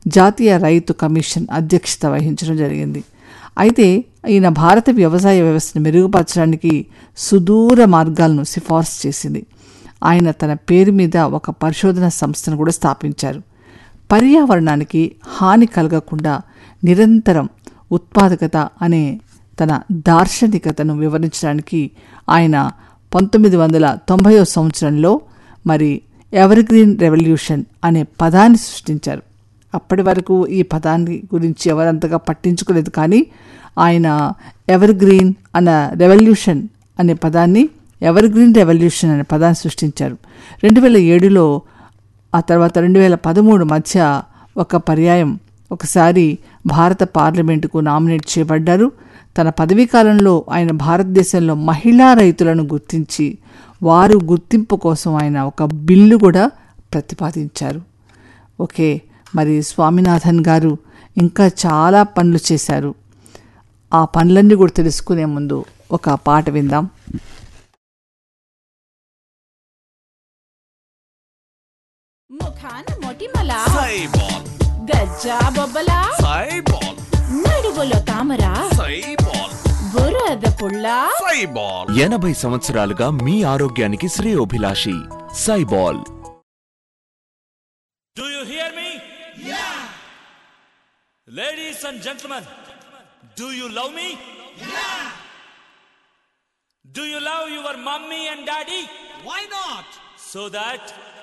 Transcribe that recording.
జాతీయ రైతు కమిషన్ అధ్యక్షత వహించడం జరిగింది అయితే ఈయన భారత వ్యవసాయ వ్యవస్థను మెరుగుపరచడానికి సుదూర మార్గాలను సిఫార్సు చేసింది ఆయన తన పేరు మీద ఒక పరిశోధన సంస్థను కూడా స్థాపించారు పర్యావరణానికి హాని కలగకుండా నిరంతరం ఉత్పాదకత అనే తన దార్శనికతను వివరించడానికి ఆయన పంతొమ్మిది వందల తొంభైవ సంవత్సరంలో మరి ఎవర్గ్రీన్ రెవల్యూషన్ అనే పదాన్ని సృష్టించారు అప్పటి వరకు ఈ పదాన్ని గురించి ఎవరంతగా పట్టించుకోలేదు కానీ ఆయన ఎవర్ గ్రీన్ అన్న రెవల్యూషన్ అనే పదాన్ని ఎవర్ గ్రీన్ రెవల్యూషన్ అనే పదాన్ని సృష్టించారు రెండు వేల ఏడులో ఆ తర్వాత రెండు వేల పదమూడు మధ్య ఒక పర్యాయం ఒకసారి భారత పార్లమెంటుకు నామినేట్ చేయబడ్డారు తన పదవీ కాలంలో ఆయన భారతదేశంలో మహిళా రైతులను గుర్తించి వారు గుర్తింపు కోసం ఆయన ఒక బిల్లు కూడా ప్రతిపాదించారు ఓకే మరి స్వామినాథన్ గారు ఇంకా చాలా పనులు చేశారు ఆ పనులన్నీ కూడా తెలుసుకునే ముందు ఒక పాట విందాం ముఖాన మొటిమల సైబాల్ గజ్జా బొబ్బల సైబాల్ నడువులో తామర సైబాల్ బురద పుల్ల సైబాల్ ఎనభై సంవత్సరాలుగా మీ ఆరోగ్యానికి శ్రేయోభిలాషి సైబాల్ Do you hear me? Yeah. Ladies and gentlemen, do you love me? Yeah. Do you love your mommy and daddy? Why not? So that